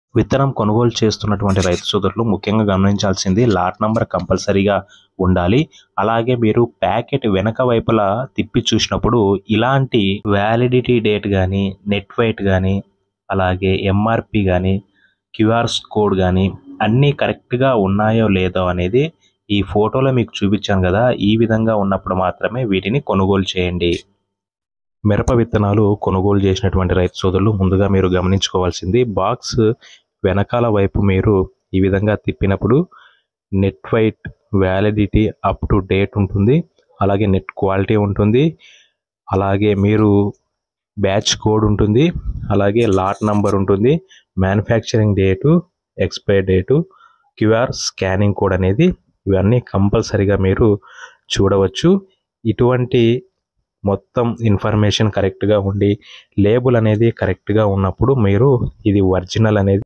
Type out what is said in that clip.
విత్తనం కొనుగోలు చేస్తున్నటువంటి రైతు సోదరులు ముఖ్యంగా గమనించాల్సింది లాట్ నంబర్ కంపల్సరీగా ఉండాలి అలాగే మీరు ప్యాకెట్ వెనక వైపులా తిప్పి చూసినప్పుడు ఇలాంటి వ్యాలిడిటీ డేట్ కానీ నెట్ వెయిట్ కానీ అలాగే ఎంఆర్పి కానీ క్యూఆర్ కోడ్ కానీ అన్నీ కరెక్ట్గా ఉన్నాయో లేదో అనేది ఈ ఫోటోలో మీకు చూపించాను కదా ఈ విధంగా ఉన్నప్పుడు మాత్రమే వీటిని కొనుగోలు చేయండి మిరప విత్తనాలు కొనుగోలు చేసినటువంటి రైతు సోదరులు ముందుగా మీరు గమనించుకోవాల్సింది బాక్స్ వెనకాల వైపు మీరు ఈ విధంగా తిప్పినప్పుడు net weight validity up to date ఉంటుంది అలాగే నెట్ క్వాలిటీ ఉంటుంది అలాగే మీరు బ్యాచ్ కోడ్ ఉంటుంది అలాగే లాట్ నంబర్ ఉంటుంది manufacturing date expire date QR scanning code అనేది ఇవన్నీ కంపల్సరీగా మీరు చూడవచ్చు ఇటువంటి మొత్తం ఇన్ఫర్మేషన్ కరెక్ట్గా ఉండి లేబుల్ అనేది కరెక్ట్గా ఉన్నప్పుడు మీరు ఇది ఒరిజినల్ అనేది